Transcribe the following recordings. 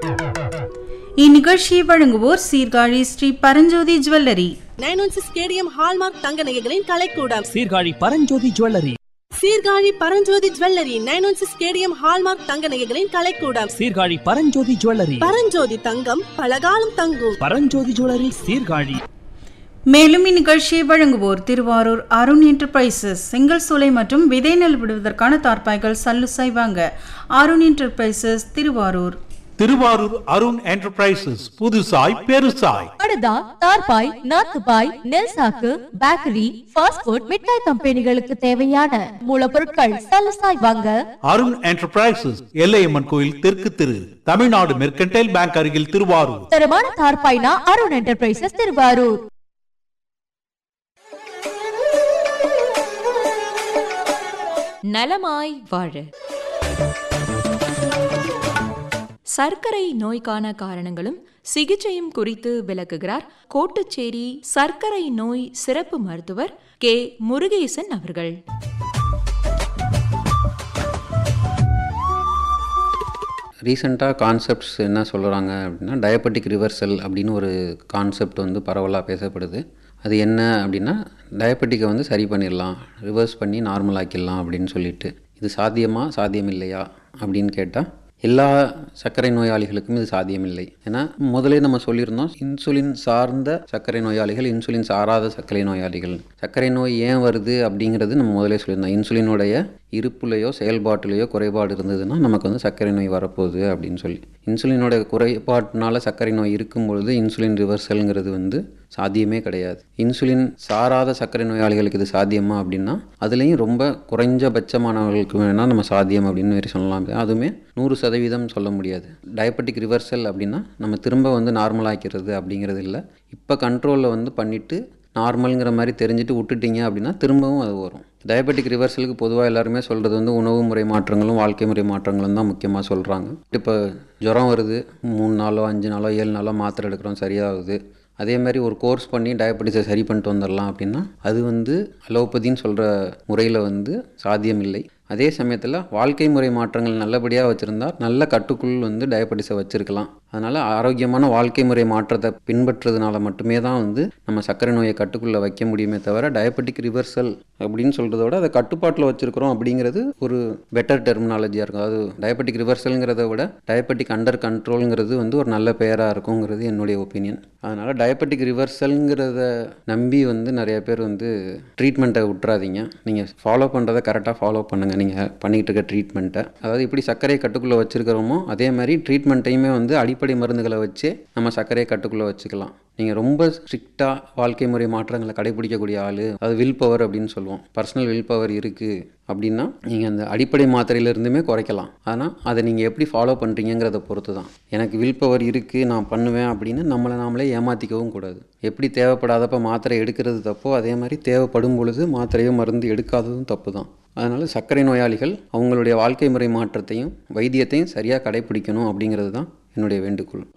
இந்நிகழ்ச்சியை வழங்குவோர் Sirkazhi Sri Paranjothi jewellery nine one six KDM hallmark தங்க நகைகளின் கலைக்கூடம் Sirkazhi Paranjothi jewellery Sirkazhi Paranjothi jewellery nine one six KDM hallmark தங்க நகைகளின் கலைக்கூடம் சீர்காழி பரஞ்சோதி ஜுவல்லரி பரஞ்சோதி தங்கம் பலகாலம் தங்கும் பரஞ்சோதி ஜுவல்லரி சீர்காழி மேலும் இந்நிகழ்ச்சியை வழங்குவோர் திருவாரூர் அருண் என்டர்பிரைசஸ் செங்கல் சூளை மற்றும் விதை நெல் விடுவதற்கான தார்ப்பாய்கள் சல்லுசாய் வாங்க அருண் என்டர்பிரைசஸ் திருவாரூர் திருவாரூர் அருண் என்டர்பிரைசஸ் புதுசாய் பெருசாய் படுதா தார்பாய் நாத்துபாய் நெல் சாக்கு பேக்கரி ஃபாஸ்ட் ஃபுட் மிட்டாய் கம்பெனிகளுக்கு தேவையான மூலப்பொருட்கள் சலசாய் வாங்க அருண் என்டர்பிரைசஸ் எல்லையம்மன் கோயில் தெற்கு திரு தமிழ்நாடு மெர்கன்டைல் பேங்க் அருகில் திருவாரூர் தரமான தார்பாய்னா அருண் என்டர்பிரைசஸ் திருவாரூர் நலமாய் வாழ சர்க்கரை நோய்க்கான காரணங்களும் சிகிச்சையும் குறித்து விளக்குகிறார் கோட்டுச்சேரி சர்க்கரை நோய் சிறப்பு மருத்துவர் கே முருகேசன் அவர்கள் ரீசெண்டாக கான்செப்ட்ஸ் என்ன சொல்கிறாங்க அப்படின்னா டயபெட்டிக் ரிவர்சல் அப்படின்னு ஒரு கான்செப்ட் வந்து பரவலாக பேசப்படுது அது என்ன அப்படின்னா டயபெட்டிக்கை வந்து சரி பண்ணிடலாம் ரிவர்ஸ் பண்ணி நார்மல் ஆக்கிடலாம் அப்படின்னு சொல்லிட்டு இது சாத்தியமா சாத்தியம் இல்லையா அப்படின்னு கேட்டால் எல்லா சர்க்கரை நோயாளிகளுக்கும் இது சாத்தியமில்லை ஏன்னா முதலே நம்ம சொல்லியிருந்தோம் இன்சுலின் சார்ந்த சர்க்கரை நோயாளிகள் இன்சுலின் சாராத சர்க்கரை நோயாளிகள் சர்க்கரை நோய் ஏன் வருது அப்படிங்கிறது நம்ம முதலே சொல்லியிருந்தோம் இன்சுலினுடைய இருப்புலையோ செயல்பாட்டிலையோ குறைபாடு இருந்ததுன்னா நமக்கு வந்து சர்க்கரை நோய் வரப்போகுது அப்படின்னு சொல்லி இன்சுலினோட குறைபாட்டினால சர்க்கரை நோய் இருக்கும் பொழுது இன்சுலின் ரிவர்சல்ங்கிறது வந்து சாத்தியமே கிடையாது இன்சுலின் சாராத சர்க்கரை நோயாளிகளுக்கு இது சாத்தியமா அப்படின்னா அதுலேயும் ரொம்ப குறைஞ்சபட்சமானவர்களுக்கு வேணால் நம்ம சாத்தியம் அப்படின்னு மாதிரி சொல்லலாம் அதுவுமே நூறு சதவீதம் சொல்ல முடியாது டயபெட்டிக் ரிவர்சல் அப்படின்னா நம்ம திரும்ப வந்து நார்மல் ஆக்கிறது அப்படிங்கிறது இல்லை இப்போ கண்ட்ரோலில் வந்து பண்ணிவிட்டு நார்மலுங்கிற மாதிரி தெரிஞ்சுட்டு விட்டுட்டீங்க அப்படின்னா திரும்பவும் அது வரும் டயபெட்டிக் ரிவர்சலுக்கு பொதுவாக எல்லாருமே சொல்கிறது வந்து உணவு முறை மாற்றங்களும் வாழ்க்கை முறை மாற்றங்களும் தான் முக்கியமாக சொல்கிறாங்க இப்போ ஜுரம் வருது மூணு நாளோ அஞ்சு நாளோ ஏழு நாளோ மாத்திரை எடுக்கிறோம் சரியாகுது அதே மாதிரி ஒரு கோர்ஸ் பண்ணி டயபெட்டிஸை சரி பண்ணிட்டு வந்துடலாம் அப்படின்னா அது வந்து அலோபதின்னு சொல்கிற முறையில் வந்து சாத்தியம் இல்லை அதே சமயத்தில் வாழ்க்கை முறை மாற்றங்கள் நல்லபடியாக வச்சுருந்தா நல்ல கட்டுக்குள் வந்து டயபெட்டிஸை வச்சுருக்கலாம் அதனால் ஆரோக்கியமான வாழ்க்கை முறை மாற்றத்தை பின்பற்றுறதுனால மட்டுமே தான் வந்து நம்ம சர்க்கரை நோயை கட்டுக்குள்ளே வைக்க முடியுமே தவிர டயபெட்டிக் ரிவர்சல் அப்படின்னு சொல்கிறத விட அதை கட்டுப்பாட்டில் வச்சுருக்கிறோம் அப்படிங்கிறது ஒரு பெட்டர் டெர்மினாலஜியாக இருக்கும் அதாவது டயபெட்டிக் ரிவர்சல்ங்கிறத விட டயபெட்டிக் அண்டர் கண்ட்ரோலுங்கிறது வந்து ஒரு நல்ல பெயராக இருக்குங்கிறது என்னுடைய ஒப்பீனியன் அதனால் டயபெட்டிக் ரிவர்சல்ங்கிறத நம்பி வந்து நிறைய பேர் வந்து ட்ரீட்மெண்ட்டை விட்டுறாதீங்க நீங்கள் ஃபாலோ பண்ணுறதை கரெக்டாக ஃபாலோ பண்ணுங்கள் நீங்கள் பண்ணிக்கிட்டு இருக்க ட்ரீட்மெண்ட்டை அதாவது இப்படி சர்க்கரையை கட்டுக்குள்ளே வச்சுருக்கிறோமோ அதே மாதிரி ட்ரீட்மெண்ட்டையுமே வந்து அடிப்படை மருந்துகளை வச்சே நம்ம சர்க்கரையை கட்டுக்குள்ளே வச்சுக்கலாம் நீங்கள் ரொம்ப ஸ்ட்ரிக்டாக வாழ்க்கை முறை மாற்றங்களை கடைபிடிக்கக்கூடிய ஆள் அது வில் பவர் அப்படின்னு சொல்லுவோம் பர்சனல் வில் பவர் இருக்குது அப்படின்னா நீங்கள் அந்த அடிப்படை மாத்திரையிலிருந்துமே குறைக்கலாம் ஆனால் அதை நீங்கள் எப்படி ஃபாலோ பண்ணுறீங்கிறத பொறுத்து தான் எனக்கு வில் பவர் இருக்குது நான் பண்ணுவேன் அப்படின்னு நம்மளை நாமளே ஏமாற்றிக்கவும் கூடாது எப்படி தேவைப்படாதப்ப மாத்திரை எடுக்கிறது தப்போ அதே மாதிரி தேவைப்படும் பொழுது மாத்திரையோ மருந்து எடுக்காததும் தப்பு தான் அதனால் சர்க்கரை நோயாளிகள் அவங்களுடைய வாழ்க்கை முறை மாற்றத்தையும் வைத்தியத்தையும் சரியாக கடைபிடிக்கணும் அப்படிங்கிறது தான் என்னுடைய வேண்டுகோள்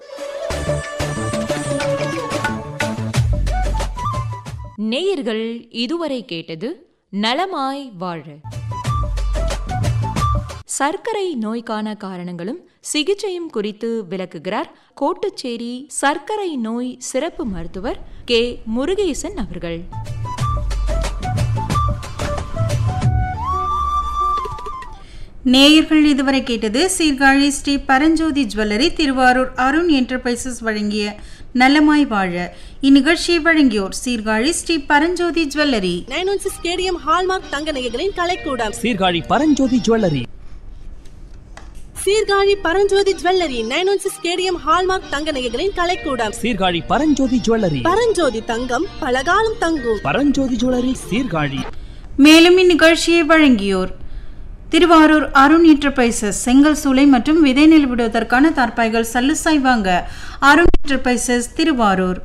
நேயர்கள் இதுவரை கேட்டது நலமாய் வாழ சர்க்கரை நோய்க்கான காரணங்களும் சிகிச்சையும் குறித்து விளக்குகிறார் கோட்டுச்சேரி சர்க்கரை நோய் சிறப்பு மருத்துவர் கே முருகேசன் அவர்கள் நேயர்கள் இதுவரை கேட்டது சீர்காழி ஸ்ரீ பரஞ்சோதி ஜுவல்லரி திருவாரூர் அருண் என்டர்பிரைசஸ் வழங்கிய நலமாய் வாழ இந்நிகழ்ச்சியை வழங்கியோர் Sirkazhi Sri Paranjothi jewellery nine one six KDM hallmark தங்க நகைகளின் கலைக்கூடம் Sirkazhi Paranjothi jewellery Sirkazhi Paranjothi jewellery nine one six KDM hallmark தங்க நகைகளின் கலைக்கூடம் சீர்காழி பரஞ்சோதி ஜுவல்லரி பரஞ்சோதி தங்கம் பலகாலம் தங்கும் பரஞ்சோதி ஜுவல்லரி சீர்காழி மேலும் இந்நிகழ்ச்சியை வழங்கியோர் திருவாரூர் அருண் என்டர்பிரைசஸ் செங்கல் சூளை மற்றும் விதை நெல் விடுவதற்கான தார்ப்பாய்கள் சல்லுசாய் வாங்க அருண் என்டர்பிரைசஸ் திருவாரூர்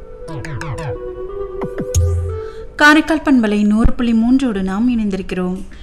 காரைக்கால் பண்பலை நூறு புள்ளி மூன்றோடு நாம் இணைந்திருக்கிறோம்